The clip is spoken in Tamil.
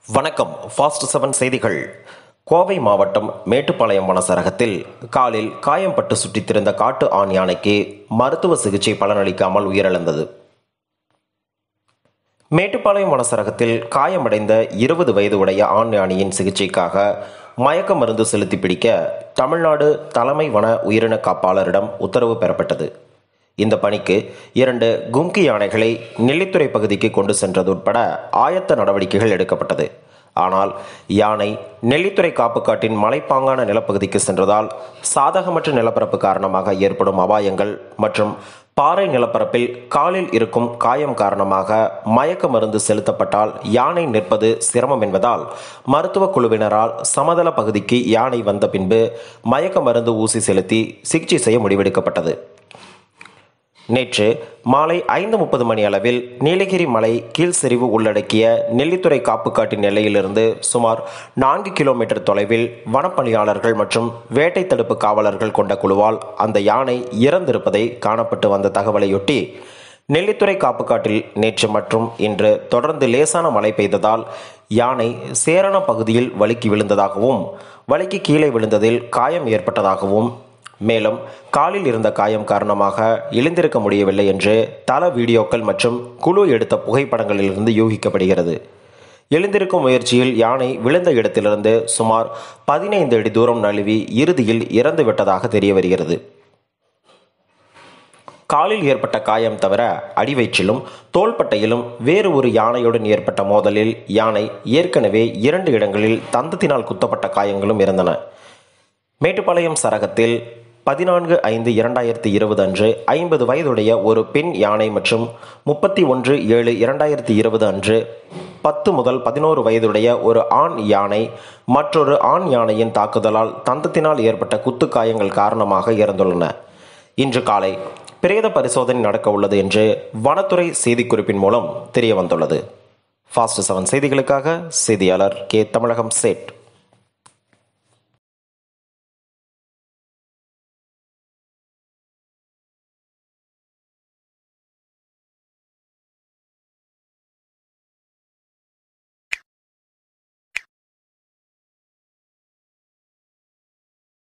வணக்கம் ஃபாஸ்ட் செவன் செய்திகள் கோவை மாவட்டம் மேட்டுப்பாளையம் வனசரகத்தில் காலில் காயம்பட்டு சுற்றித் திரிந்த காட்டு ஆண் யானைக்கு மருத்துவ சிகிச்சை பலனளிக்காமல் உயிரிழந்தது மேட்டுப்பாளையம் வனசரகத்தில் காயமடைந்த இருபது வயது உடைய ஆண் யானையின் சிகிச்சைக்காக மயக்க மருந்து செலுத்தி பிடிக்க தமிழ்நாடு தலைமை வன உயிரின காப்பாளரிடம் உத்தரவு பெறப்பட்டது இந்த பணிக்கு இரண்டு கும்கி யானைகளை நெல்லித்துறை பகுதிக்கு கொண்டு சென்றது உட்பட ஆயத்த நடவடிக்கைகள் எடுக்கப்பட்டது ஆனால் யானை நெல்லித்துறை காப்புக்காட்டின் மலைப்பாங்கான நிலப்பகுதிக்கு சென்றதால் சாதகமற்ற நிலப்பரப்பு காரணமாக ஏற்படும் அபாயங்கள் மற்றும் பாறை நிலப்பரப்பில் காலில் இருக்கும் காயம் காரணமாக மயக்க மருந்து செலுத்தப்பட்டால் யானை நிற்பது சிரமம் என்பதால் மருத்துவ குழுவினரால் சமதள பகுதிக்கு யானை வந்த பின்பு மயக்க மருந்து ஊசி செலுத்தி சிகிச்சை செய்ய முடிவெடுக்கப்பட்டது நேற்று மாலை ஐந்து முப்பது மணி அளவில் நீலகிரி மலை கீழ் சரிவு உள்ளடக்கிய நெல்லித்துறை காப்புக்காட்டின் எல்லையிலிருந்து சுமார் நான்கு கிலோமீட்டர் தொலைவில் வனப்பணியாளர்கள் மற்றும் வேட்டை தடுப்பு காவலர்கள் கொண்ட குழுவால் அந்த யானை இறந்திருப்பதை காணப்பட்டு வந்த தகவலையொட்டி நெல்லித்துறை காப்புக்காட்டில் நேற்று மற்றும் இன்று தொடர்ந்து லேசான மழை பெய்ததால் யானை சேரண பகுதியில் வழுக்கி விழுந்ததாகவும் வழுக்கி கீழே விழுந்ததில் காயம் ஏற்பட்டதாகவும் மேலும் காலில் இருந்த காயம் காரணமாக எழுந்திருக்க முடியவில்லை என்று தள வீடியோக்கள் மற்றும் குழு எடுத்த புகைப்படங்களிலிருந்து யூகிக்கப்படுகிறது எழுந்திருக்கும் முயற்சியில் யானை விழுந்த இடத்திலிருந்து சுமார் பதினைந்து அடி தூரம் நழுவி இறுதியில் இறந்து விட்டதாக தெரிய வருகிறது காலில் ஏற்பட்ட காயம் தவிர அடிவயிற்றிலும் தோள்பட்டையிலும் வேறு ஒரு யானையுடன் ஏற்பட்ட மோதலில் யானை ஏற்கனவே இரண்டு இடங்களில் தந்தத்தினால் குத்தப்பட்ட காயங்களும் இருந்தன மேட்டுப்பாளையம் சரகத்தில் பதினான்கு ஐந்து இரண்டாயிரத்தி இருபது அன்று ஐம்பது வயதுடைய ஒரு பெண் யானை மற்றும் முப்பத்தி ஒன்று ஏழு இரண்டாயிரத்தி இருபது அன்று பத்து முதல் பதினோரு வயதுடைய ஒரு ஆண் யானை மற்றொரு ஆண் யானையின் தாக்குதலால் தந்தத்தினால் ஏற்பட்ட குத்து காயங்கள் காரணமாக இறந்துள்ளன இன்று காலை பிரேத பரிசோதனை நடக்க உள்ளது என்று வனத்துறை செய்திக்குறிப்பின் மூலம் தெரிய வந்துள்ளது ஃபாஸ்ட் செவன் செய்திகளுக்காக செய்தியாளர் கே தமிழகம் சேட்